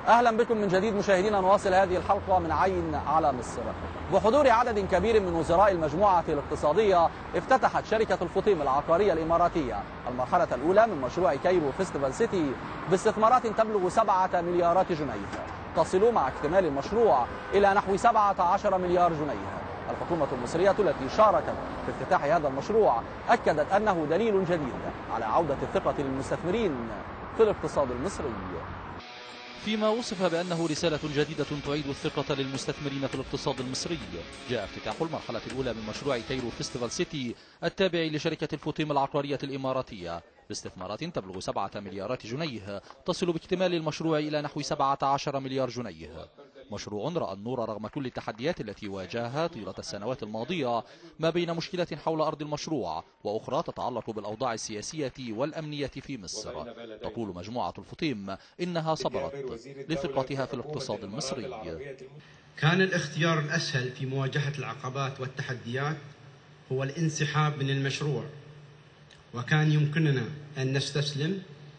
اهلا بكم من جديد مشاهدينا نواصل هذه الحلقه من عين على مصر. بحضور عدد كبير من وزراء المجموعه الاقتصاديه افتتحت شركه الفطيم العقاريه الاماراتيه المرحله الاولى من مشروع كايرو فيستيفال سيتي باستثمارات تبلغ 7 مليارات جنيه تصل مع اكتمال المشروع الى نحو 17 مليار جنيه. الحكومة المصرية التي شاركت في افتتاح هذا المشروع أكدت أنه دليل جديد على عودة الثقة للمستثمرين في الاقتصاد المصري فيما وصف بأنه رسالة جديدة تعيد الثقة للمستثمرين في الاقتصاد المصري جاء افتتاح المرحلة الأولى من مشروع كايرو فيستيفال سيتي التابع لشركة الفوتيم العقارية الإماراتية باستثمارات تبلغ سبعة مليارات جنيه تصل باكتمال المشروع إلى نحو 17 مليار جنيه مشروع رأى النور رغم كل التحديات التي واجهها طيلة السنوات الماضية ما بين مشكلة حول أرض المشروع وأخرى تتعلق بالأوضاع السياسية والأمنية في مصر تقول مجموعة الفطيم إنها صبرت لثقتها في الاقتصاد المصري كان الاختيار الأسهل في مواجهة العقبات والتحديات هو الانسحاب من المشروع وكان يمكننا أن نستسلم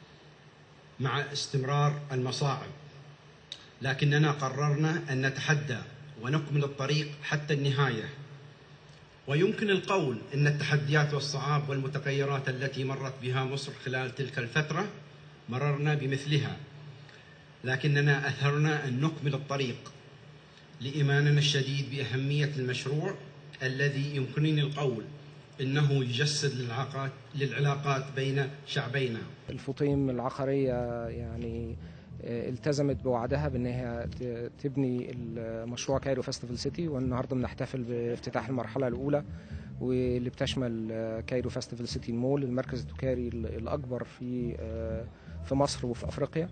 مع استمرار المصاعب لكننا قررنا أن نتحدى ونكمل الطريق حتى النهاية ويمكن القول أن التحديات والصعاب والمتغيرات التي مرت بها مصر خلال تلك الفترة مررنا بمثلها لكننا أثرنا أن نكمل الطريق لإيماننا الشديد بأهمية المشروع الذي يمكنني القول انه يجسد للعلاقات للعلاقات بين شعبينا. الفطيم العقاريه يعني التزمت بوعدها بان هي تبني المشروع كايرو فيستيفال سيتي والنهارده بنحتفل بافتتاح المرحله الاولى واللي بتشمل كايرو فيستيفال سيتي المول المركز التجاري الاكبر في في مصر وفي افريقيا.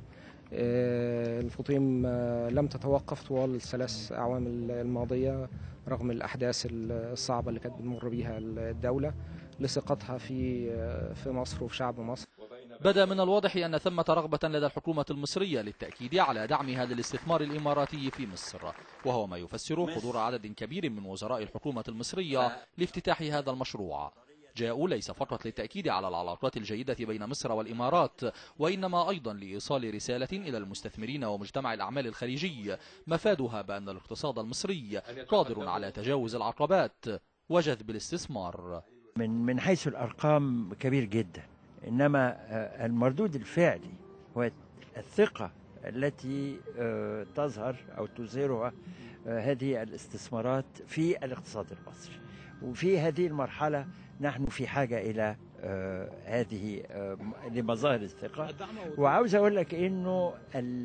الفطيم لم تتوقف طوال الثلاث اعوام الماضيه رغم الاحداث الصعبه اللي كانت بتمر بيها الدوله لثقتها في في مصر وفي شعب مصر. بدا من الواضح ان ثمه رغبه لدى الحكومه المصريه للتاكيد على دعمها للاستثمار الاماراتي في مصر وهو ما يفسر حضور عدد كبير من وزراء الحكومه المصريه لافتتاح هذا المشروع. جاءوا ليس فقط للتأكيد على العلاقات الجيدة بين مصر والإمارات وإنما أيضا لإيصال رسالة إلى المستثمرين ومجتمع الأعمال الخليجي مفادها بأن الاقتصاد المصري قادر على تجاوز العقبات وجذب الاستثمار من من حيث الأرقام كبير جدا إنما المردود الفعلي هو الثقة التي تظهر أو تظهرها هذه الاستثمارات في الاقتصاد المصري وفي هذه المرحلة نحن في حاجة إلى آه هذه آه لمظاهر الثقة وعاوز أقول لك إنه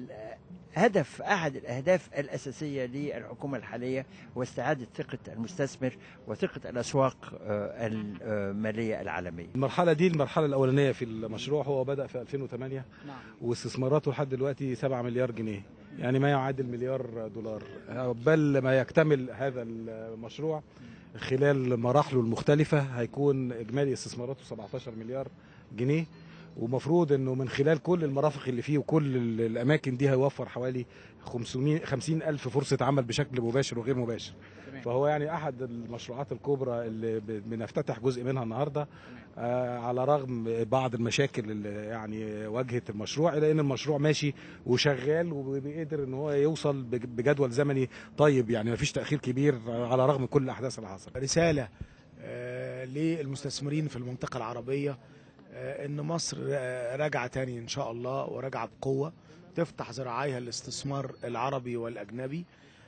هدف أحد الأهداف الأساسية للحكومة الحالية هو استعادة ثقة المستثمر وثقة الأسواق آه المالية العالمية المرحلة دي المرحلة الأولانية في المشروع هو بدأ في 2008 نعم. واستثماراته لحد دلوقتي 7 مليار جنيه يعني ما يعادل مليار دولار بل ما يكتمل هذا المشروع خلال مراحله المختلفة هيكون إجمالي استثماراته 17 مليار جنيه ومفروض انه من خلال كل المرافق اللي فيه وكل الاماكن دي هيوفر حوالي 500 50 الف فرصه عمل بشكل مباشر وغير مباشر فهو يعني احد المشروعات الكبرى اللي بنفتتح جزء منها النهارده آه على رغم بعض المشاكل اللي يعني واجهت المشروع الا ان المشروع ماشي وشغال وبيقدر ان هو يوصل بجدول زمني طيب يعني ما فيش تاخير كبير على رغم كل الاحداث اللي حصلت رساله آه للمستثمرين في المنطقه العربيه ان مصر راجعه تاني ان شاء الله وراجعه بقوه تفتح ذراعيها للاستثمار العربي والاجنبي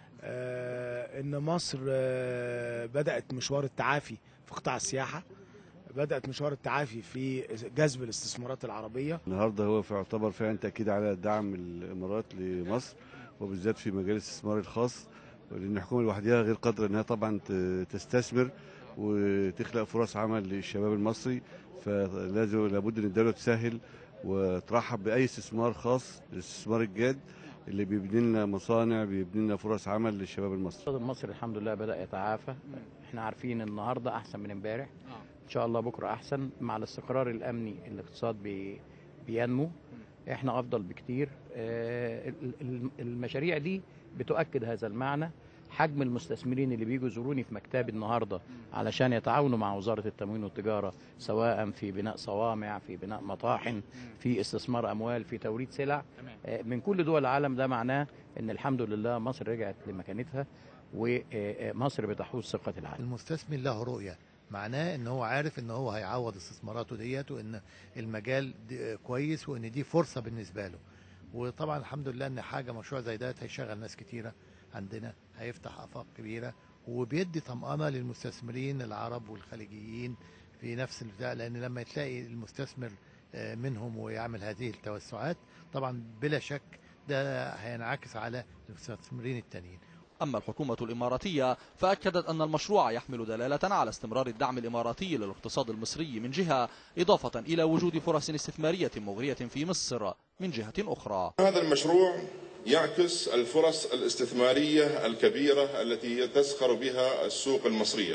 ان مصر بدات مشوار التعافي في قطاع السياحه بدات مشوار التعافي في جذب الاستثمارات العربيه النهارده هو يعتبر فعلا تاكيد على دعم الامارات لمصر وبالذات في مجال الاستثمار الخاص لان الحكومه لوحدها غير قادره انها طبعا تستثمر وتخلق فرص عمل للشباب المصري فلازم لابد ان الدوله تسهل وترحب باي استثمار خاص الاستثمار الجاد اللي بيبني لنا مصانع بيبني لنا فرص عمل للشباب المصري. الاقتصاد المصري الحمد لله بدا يتعافى احنا عارفين النهارده احسن من امبارح ان شاء الله بكره احسن مع الاستقرار الامني الاقتصاد بي بينمو احنا افضل بكتير المشاريع دي بتؤكد هذا المعنى حجم المستثمرين اللي بيجوا يزوروني في مكتبي النهارده علشان يتعاونوا مع وزاره التموين والتجاره سواء في بناء صوامع في بناء مطاحن في استثمار اموال في توريد سلع آه، من كل دول العالم ده معناه ان الحمد لله مصر رجعت لمكانتها ومصر بتحوز ثقه العالم المستثمر له رؤية معناه ان هو عارف ان هو هيعوض استثماراته ديت وان المجال دي- كويس وان دي فرصة بالنسبة له وطبعا الحمد لله ان حاجة مشروع زي ده هيشغل ناس كتيرة عندنا هيفتح افاق كبيرة وبيدي طمأنة للمستثمرين العرب والخليجيين في نفس البتاع لان لما تلاقي المستثمر آه، منهم ويعمل هذه التوسعات طبعا بلا شك ده هينعكس على المستثمرين التانيين أما الحكومة الإماراتية فأكدت أن المشروع يحمل دلالة على استمرار الدعم الإماراتي للاقتصاد المصري من جهة إضافة إلى وجود فرص استثمارية مغرية في مصر من جهة أخرى هذا المشروع يعكس الفرص الاستثمارية الكبيرة التي تزخر بها السوق المصرية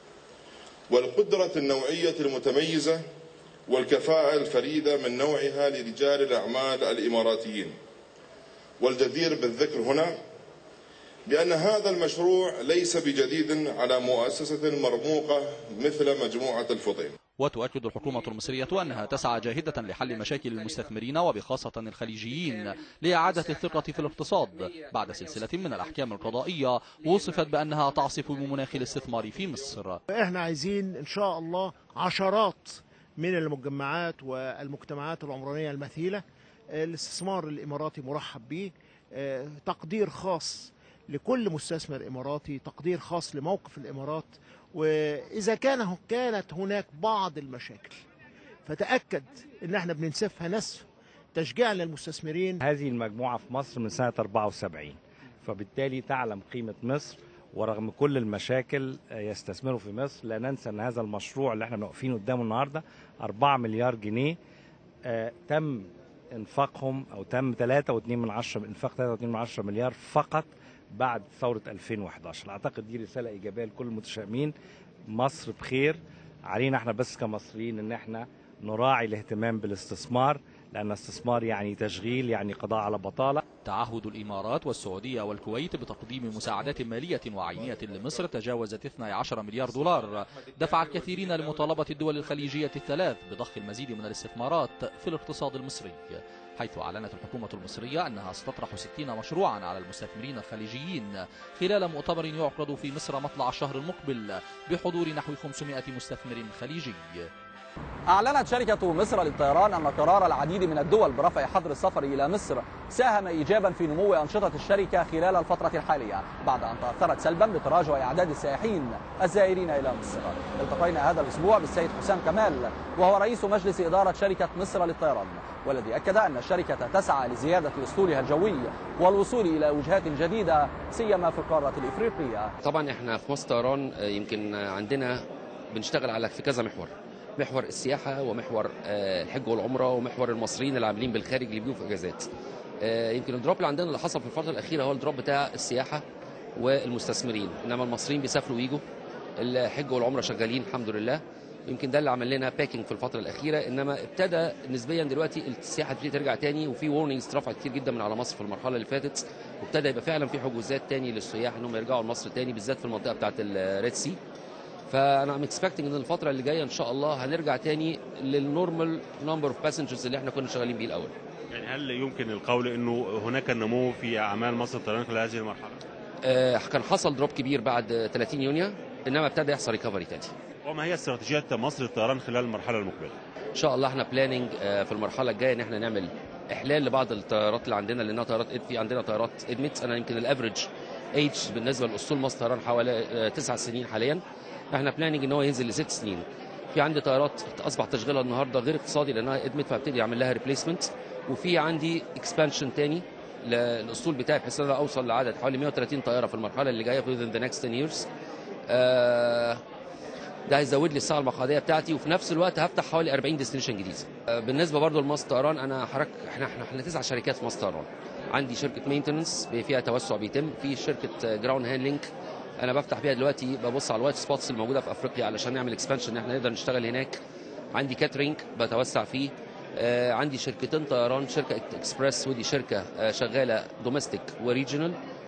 والقدرة النوعية المتميزة والكفاءة الفريدة من نوعها لرجال الأعمال الإماراتيين والجدير بالذكر هنا بأن هذا المشروع ليس بجديد على مؤسسة مرموقة مثل مجموعة الفطيم وتؤكد الحكومة المصرية أنها تسعى جاهدة لحل مشاكل المستثمرين وبخاصة الخليجيين لإعادة الثقة في الاقتصاد بعد سلسلة من الأحكام القضائية وصفت بأنها تعصف بمناخ الاستثمار في مصر احنا عايزين ان شاء الله عشرات من المجمعات والمجتمعات العمرانيه المثيله الاستثمار الاماراتي مرحب به آه، تقدير خاص لكل مستثمر اماراتي تقدير خاص لموقف الامارات واذا كان كانت هناك بعض المشاكل فتاكد ان احنا بننسفها نسف تشجيعا للمستثمرين هذه المجموعة في مصر من سنة 74 فبالتالي تعلم قيمة مصر ورغم كل المشاكل آه، يستثمروا في مصر لا ننسى ان هذا المشروع اللي احنا واقفين قدامه النهارده 4 مليار جنيه آه، تم انفاقهم او تم 3.2 من عشرة انفاق 3.2 من عشرة مليار فقط بعد ثورة 2011 اعتقد دي رسالة ايجابية لكل المتشائمين مصر بخير علينا احنا بس كمصريين ان احنا نراعي الاهتمام بالاستثمار لان الاستثمار يعني تشغيل يعني قضاء على بطالة تعهد الإمارات والسعودية والكويت بتقديم مساعدات مالية وعينية لمصر تجاوزت 12 مليار دولار دفع الكثيرين لمطالبة الدول الخليجية الثلاث بضخ المزيد من الاستثمارات في الاقتصاد المصري حيث أعلنت الحكومة المصرية أنها ستطرح 60 مشروعا على المستثمرين الخليجيين خلال مؤتمر يعقد في مصر مطلع الشهر المقبل بحضور نحو 500 مستثمر خليجي أعلنت شركة مصر للطيران أن قرار العديد من الدول برفع حظر السفر إلى مصر ساهم إيجابا في نمو أنشطة الشركة خلال الفترة الحالية بعد أن تأثرت سلبا بتراجع أعداد السائحين الزائرين إلى مصر التقينا هذا الأسبوع بالسيد حسام كمال وهو رئيس مجلس إدارة شركة مصر للطيران والذي أكد أن الشركة تسعى لزيادة أسطولها الجوي والوصول إلى وجهات جديدة سيما في القارة الإفريقية طبعا احنا في مصر طيران آه، يمكن آه، عندنا بنشتغل على في كذا محور محور السياحه ومحور آه، الحج والعمره ومحور المصريين اللي عاملين بالخارج اللي بيجوا في اجازات آه، يمكن الدروب اللي عندنا اللي حصل في الفتره الاخيره هو الدروب بتاع السياحه والمستثمرين انما المصريين بيسافروا ويجوا الحج والعمره شغالين الحمد لله يمكن ده اللي عمل لنا باكينج في الفتره الاخيره انما ابتدى نسبيا دلوقتي السياحه تبتدي ترجع تاني وفي وورنينجز اترفعت كتير جدا من على مصر في المرحله اللي فاتت وابتدى يبقى فعلا في حجوزات تاني للسياح انهم يرجعوا لمصر تاني بالذات في المنطقه بتاعه الريد سي فانا ام اكسبكتنج ان الفتره اللي جايه ان شاء الله هنرجع تاني للنورمال نمبر اوف باسنجرز اللي احنا كنا شغالين بيه الاول يعني هل يمكن القول انه هناك نمو في اعمال مصر الطيران خلال هذه المرحله؟ آه كان حصل دروب كبير بعد 30 يونيو انما ابتدى يحصل ريكفري تاني وما هي استراتيجيات مصر للطيران خلال المرحله المقبله؟ ان شاء الله احنا بلاننج في المرحله الجايه ان احنا نعمل احلال لبعض الطيارات اللي عندنا لانها طيارات في عندنا طيارات ادمت انا يمكن الافريج ايج بالنسبه لاسطول مصر طيران حوالي آه، تسع سنين حاليا احنا بلاننج ان هو ينزل لست سنين في عندي طيارات اصبح تشغيلها النهارده غير اقتصادي لانها ادمت فابتدي اعمل لها ريبليسمنت وفي عندي اكسبانشن تاني للاسطول بتاعي بحيث ان انا اوصل لعدد حوالي 130 طياره في المرحله اللي جايه within the next 10 years آه ده هيزود لي الساعه المقعديه بتاعتي وفي نفس الوقت هفتح حوالي 40 ديستنيشن جديد آه بالنسبه برضو لمصر طيران انا حرك احنا احنا احنا تسع شركات في مصر طيران عندي شركه مينتننس فيها توسع بيتم في شركه جراوند هاندلنج انا بفتح فيها دلوقتي ببص على الوايت سبوتس الموجوده في افريقيا علشان نعمل اكسبانشن ان احنا نقدر نشتغل هناك عندي كاترينج بتوسع فيه آه عندي شركتين طيران شركه اكسبريس ودي شركه آه شغاله دوميستيك وريجونال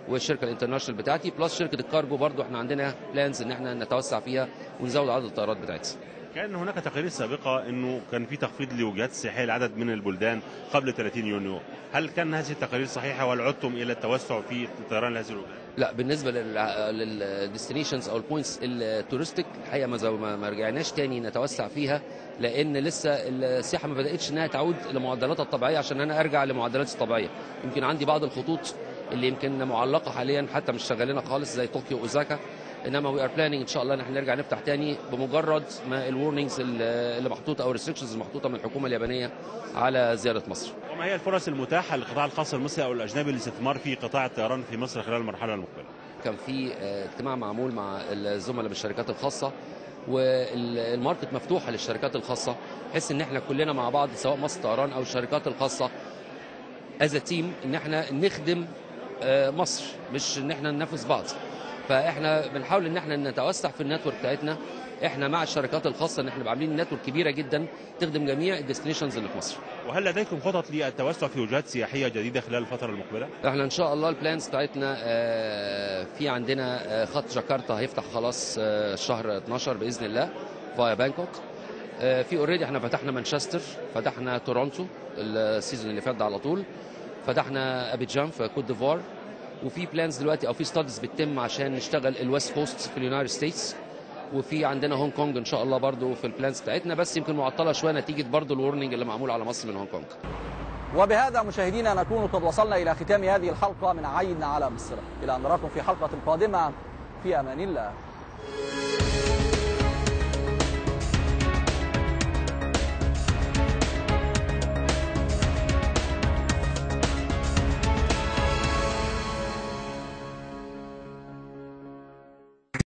والشركه الانترناشونال بتاعتي بلس شركه الكارجو برضو احنا عندنا بلانز ان احنا نتوسع فيها ونزود عدد الطيارات بتاعتها كان هناك تقارير سابقه انه كان في تخفيض لوجهات السياحيه لعدد من البلدان قبل 30 يونيو هل كان هذه التقارير صحيحه وهل عدتم الى التوسع في الطيران لهذه الوجهات لا بالنسبه للديستنيشنز او البوينتس التورستيك الحقيقه ما ما رجعناش تاني نتوسع فيها لان لسه السياحه ما بداتش انها تعود لمعدلاتها الطبيعيه عشان انا ارجع لمعدلاتي الطبيعيه يمكن عندي بعض الخطوط اللي يمكن معلقه حاليا حتى مش شغالين خالص زي طوكيو واوزاكا انما وي ار بلاننج ان شاء الله ان احنا نرجع نفتح تاني بمجرد ما الورنينجز اللي محطوطه او الريستريكشنز المحطوطه من الحكومه اليابانيه على زياره مصر. وما هي الفرص المتاحه للقطاع الخاص المصري او الاجنبي للاستثمار في قطاع الطيران في مصر خلال المرحله المقبله؟ كان في اجتماع معمول مع الزملاء بالشركات الخاصه والماركت مفتوحه للشركات الخاصه بحيث ان احنا كلنا مع بعض سواء مصر طيران او الشركات الخاصه از تيم ان احنا نخدم مصر مش ان احنا ننافس بعض فاحنا بنحاول ان احنا نتوسع في النتورك بتاعتنا احنا مع الشركات الخاصه ان احنا عاملين نتورك كبيره جدا تخدم جميع الديستنيشنز اللي في مصر وهل لديكم خطط للتوسع في وجهات سياحيه جديده خلال الفتره المقبله احنا ان شاء الله البلانز بتاعتنا في عندنا خط جاكرتا هيفتح خلاص شهر 12 باذن الله فايا بانكوك في اوريدي احنا فتحنا مانشستر فتحنا تورونتو السيزون اللي فات ده على طول فتحنا ابيجان في كوت ديفوار وفي بلانز دلوقتي او في ستاديز بتتم عشان نشتغل الويست كوست في اليونايتد ستيتس وفي عندنا هونج كونج ان شاء الله برضو في البلانز بتاعتنا بس يمكن معطله شويه نتيجه برضو الورنينج اللي معمول على مصر من هونج كونج وبهذا مشاهدينا نكون قد وصلنا الى ختام هذه الحلقه من عين على مصر الى ان نراكم في حلقه قادمه في امان الله